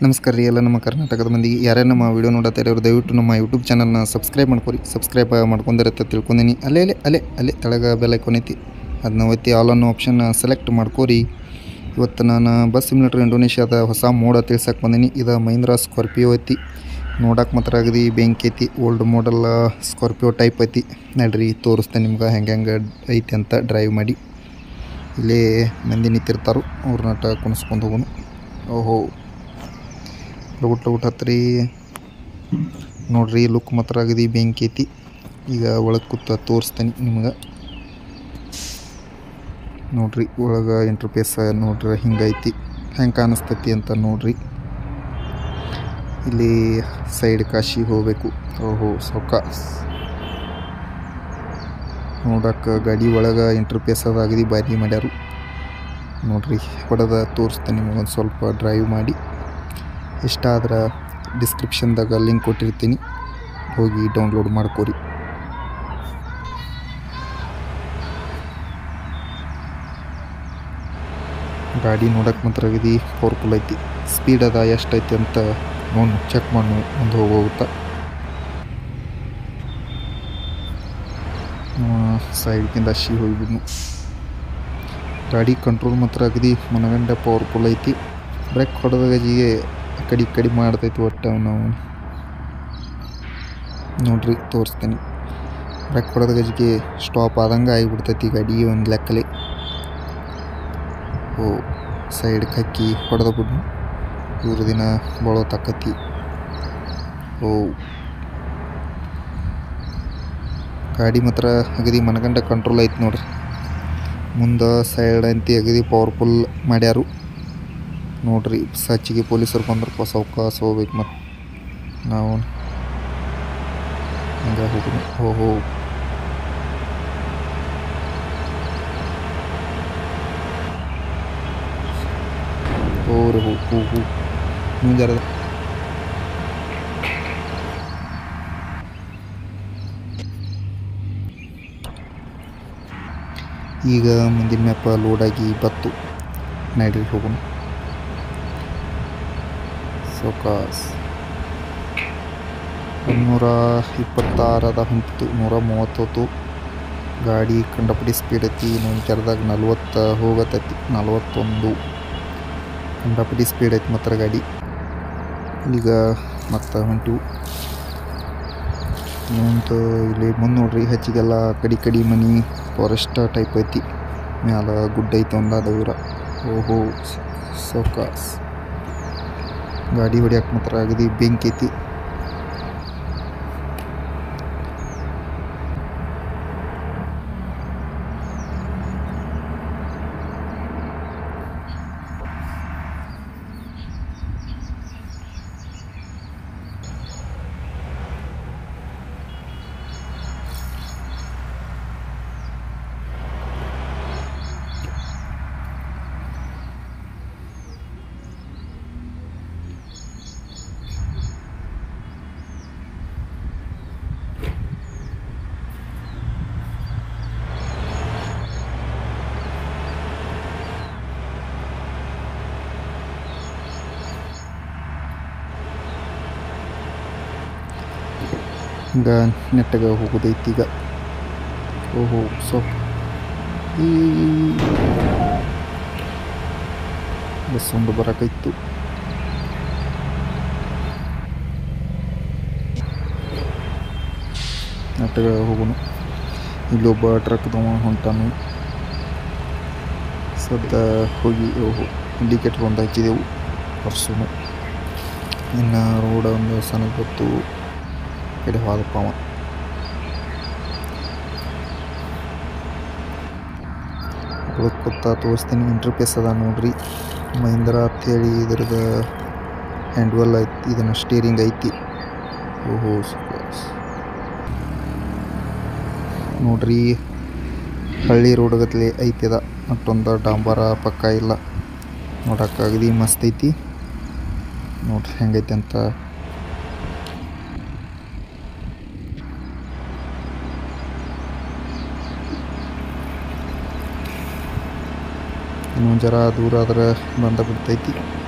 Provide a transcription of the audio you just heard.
ನಮಸ್ಕಾರ ರೀ ಎಲ್ಲ ನಮ್ಮ ಕರ್ನಾಟಕದ ಮಂದಿಗೆ ಯಾರ್ಯಾರು ನಮ್ಮ ವಿಡಿಯೋ ನೋಡತ್ತಾರೆ ಅವ್ರು ದಯವಿಟ್ಟು ನಮ್ಮ ಯೂಟ್ಯೂಬ್ ಚಾನಲ್ನ ಸಬ್ಸ್ಕ್ರೈಬ್ ಮಾಡ್ಕೊರಿ ಸಬ್ಸ್ಕ್ರೈಬ್ ಮಾಡ್ಕೊಂಡಿರತ್ತೆ ತಿಳ್ಕೊಂಡಿನಿ ಅಲ್ಲೇ ಅಲ್ಲೇ ಅಲ್ಲೇ ಅಲ್ಲೇ ತೆಳಗ ಬೆಲ್ ಐಕಾನ್ ಐತಿ ಅದನ್ನ ಒತ್ತಿ ಆಲ್ ಅನ್ನೋ ಆಪ್ಷನ್ ಸೆಲೆಕ್ಟ್ ಮಾಡ್ಕೋರಿ ಇವತ್ತು ನಾನು ಬಸ್ ಸಿಮ್ಯುಲೇಟರ್ ಇಂಡೋನೇಷ್ಯಾದ ಹೊಸ ಮೋಡ ತಿಳ್ಸಕ್ಕೆ ಬಂದೀನಿ ಇದು ಮಹೀಂದ್ರ ಸ್ಕಾರ್ಪಿಯೋ ಐತಿ ನೋಡಕ್ಕೆ ಮಾತ್ರ ಅಗದಿ ಬೆಂಕಿ ಐತಿ ಓಲ್ಡ್ ಮಾಡೆಲ್ ಸ್ಕಾರ್ಪಿಯೋ ಟೈಪ್ ಐತಿ ನಡ್ರಿ ತೋರಿಸ್ತೇನೆ ನಿಮ್ಗೆ ಹೆಂಗೆ ಹೆಂಗೆ ಐತಿ ಅಂತ ಡ್ರೈವ್ ಮಾಡಿ ಇಲ್ಲೇ ಮಂದಿ ನಿಂತಿರ್ತಾರೋ ಅವ್ರನ್ನ ಕುಣಿಸ್ಕೊಂಡು ಹೋಗೋನು ಓಹೋ ಲಗುಟ್ ಲಗುಟ್ ಹತ್ರಿ ನೋಡ್ರಿ ಲುಕ್ ಮಾತ್ರ ಅಗದಿ ಬೆಂಕಿ ಐತಿ ಈಗ ಒಳಗೆ ಕೂತ ತೋರಿಸ್ತೇನೆ ನಿಮ್ಗೆ ನೋಡ್ರಿ ಒಳಗೆ ಇಂಟರ್ಫೇಸ್ ನೋಡ್ರಿ ಹಿಂಗೈತಿ ಹೆಂಗೆ ಕಾಣಿಸ್ತೈತಿ ಅಂತ ನೋಡ್ರಿ ಇಲ್ಲಿ ಸೈಡ್ ಕಾಶಿ ಹೋಗಬೇಕು ಓಹೋ ಸೌಕಾಸ್ ನೋಡಕ್ಕೆ ಗಾಡಿ ಒಳಗೆ ಇಂಟರ್ಫೇಸ್ ಅದು ಅಗದಿ ಬಾರಿ ಮಾಡ್ಯಾರು ನೋಡ್ರಿ ಹೊಡೆದ ತೋರಿಸ್ತೇನೆ ನಿಮಗೊಂದು ಸ್ವಲ್ಪ ಡ್ರೈವ್ ಮಾಡಿ ಇಷ್ಟ ಆದ್ರೆ ಡಿಸ್ಕ್ರಿಪ್ಷನ್ದಾಗ ಲಿಂಕ್ ಕೊಟ್ಟಿರ್ತೀನಿ ಹೋಗಿ ಡೌನ್ಲೋಡ್ ಮಾಡ್ಕೋರಿ ಗಾಡಿ ನೋಡಕ್ಕೆ ಮಾತ್ರ ಅಗದಿ ಪವರ್ಫುಲ್ ಐತಿ ಸ್ಪೀಡ್ ಅದ ಎಷ್ಟೈತಿ ಅಂತ ನೋಡಿ ಚೆಕ್ ಮಾಡಿ ಮುಂದೆ ಹೋಗೋಗುತ್ತಾ ಸೈಡ್ಗಿಂದ ಅಶಿ ಹೋಗ್ಬಿಡ್ನು ಗಾಡಿ ಕಂಟ್ರೋಲ್ ಮಾತ್ರ ಅಗದಿ ಮನಗಂಡ ಪವರ್ಫುಲ್ ಐತಿ ಬ್ರೇಕ್ ಹೊಡೆದ ಗಜಿಗೆ ಆ ಕಡೆ ಈ ಕಡೆ ಮಾಡ್ತೈತಿ ಒಟ್ಟು ನಾವು ನೋಡ್ರಿ ತೋರಿಸ್ತೀನಿ ಬ್ರೇಕ್ ಹೊಡೆದ ಗಜಿಗೆ ಸ್ಟಾಪ್ ಆದಂಗೆ ಆಗಿಬಿಡ್ತೈತಿ ಗಾಡಿ ಒಂದು ಲೆಕ್ಕಲೆ ಓ ಸೈಡ್ಗೆ ಹಾಕಿ ಹೊಡೆದ ಬಿಡ್ನು ಇವ್ರ ದಿನ ಬಳೋ ತಕ್ಕತಿ ಓ ಗಾಡಿ ಮಾತ್ರ ಅಗದಿ ಮನಗಂಡ ಕಂಟ್ರೋಲ್ ಐತಿ ನೋಡ್ರಿ ಮುಂದೆ ಸೈಡ್ ಅಂತಿ ಅಗದಿ ಪವರ್ಫುಲ್ ಮಾಡ್ಯಾರು ನೋಡ್ರಿ ಸಚ್ಚಿಗೆ ಪೊಲೀಸರು ಬಂದ್ರಪ್ಪ ಸೌಕಾಸ ಹೋಗ್ಬೇಕು ಮತ್ತು ನಾವು ಹಂಗೆ ಹೋಗಿ ಓಹೋ ಓರಿ ಹೋ ಹೂ ಹೂ ನೀವು ಜರ ಈಗ ಮುಂದಿನ ಮ್ಯಾಪ ಲೋಡಾಗಿ ಬತ್ತು ನಡ್ರಿ ಹೋಗೋಣ ಸೌಕಾಸ್ ನೂರ ಇಪ್ಪತ್ತಾರದ ಹೊಂಟಿತು ನೂರ ಮೂವತ್ತೊತ್ತು ಗಾಡಿ ಕಂಡಪಡಿ ಸ್ಪೀಡ್ ಐತಿ ಇನ್ನೊಂದು ಕೆರದಾಗ ನಲ್ವತ್ತು ಹೋಗತೈತಿ ನಲ್ವತ್ತೊಂದು ಕಂಡಪಡಿ ಸ್ಪೀಡ್ ಐತಿ ಮಾತ್ರ ಗಾಡಿ ಈಗ ಮತ್ತೆ ಹೊಂಟಿವು ಮುಂದೆ ಇಲ್ಲಿ ಮುಂದೆ ನೋಡ್ರಿ ಹೆಚ್ಚಿಗೆಲ್ಲ ಕಡಿ ಕಡಿ ಮನಿ ಫಾರೆಸ್ಟ್ ಟೈಪ್ ಐತಿ ಮ್ಯಾಲ ಗುಡ್ಡ ಐತಿ ಒಂದಾದ ಊರ ಓಹೋ ಸೌಕಾಸ್ ಗಾಡಿ ಹೊಡ್ಯಾಕ ಮಾತ್ರ ಅಗದಿ ಬೆಂಕಿ ಐತಿ ಈಗ ನೆಟ್ಟಗೆ ಹೋಗೋದೈತಿ ಈಗ ಓಹೋ ಸ್ವಲ್ಪ ಈ ಬಸ್ ಒಂದು ಬರಕೈತು ನೆಟ್ಟಗೆ ಹೋಗೋಣ ಇಲ್ಲೊಬ್ಬ ಟ್ರಕ್ದವ ಹೊಂಟಾನು ಸದ್ದ ಹೋಗಿ ಓಹೋ ಇಂಡಿಕೇಟರ್ ಒಂದು ಹಾಕಿದೆವು ವರ್ಷನು ಇನ್ನು ರೋಡ್ ಒಂದು ಸಣ್ಣ ಗೊತ್ತು ಕಡೆ ಹೋದಪ್ಪ ಅವ ಅದಕ್ಕೆ ಗೊತ್ತಾ ತೋರಿಸ್ತೀನಿ ಇಂಟರ್ಫೇಸ್ ಅದ ನೋಡ್ರಿ ಮಹೀಂದ್ರ ಅಂಥೇಳಿ ಇದ್ರದ್ದು ಹ್ಯಾಂಡ್ವೆಲ್ ಐತಿ ಇದನ್ನು ಸ್ಟೀರಿಂಗ್ ಐತಿ ಓಹೋ ಸುಖಾಸ್. ನೋಡ್ರಿ ಹಳ್ಳಿ ರೋಡ್ಗತ್ಲೆ ಐತಿ ಅದ ಮತ್ತೊಂದು ಡಾಂಬರ ಪಕ್ಕ ಇಲ್ಲ ನೋಡಕ್ಕೆ ಅಗದಿ ಮಸ್ತ್ ಐತಿ ನೋಡ್ರಿ ಹೆಂಗೈತಿ ಅಂತ ಇನ್ನೊಂದು ಜರ ದೂರ ಆದ್ರೆ ಬಂದ ಬಿಡ್ತೈತಿ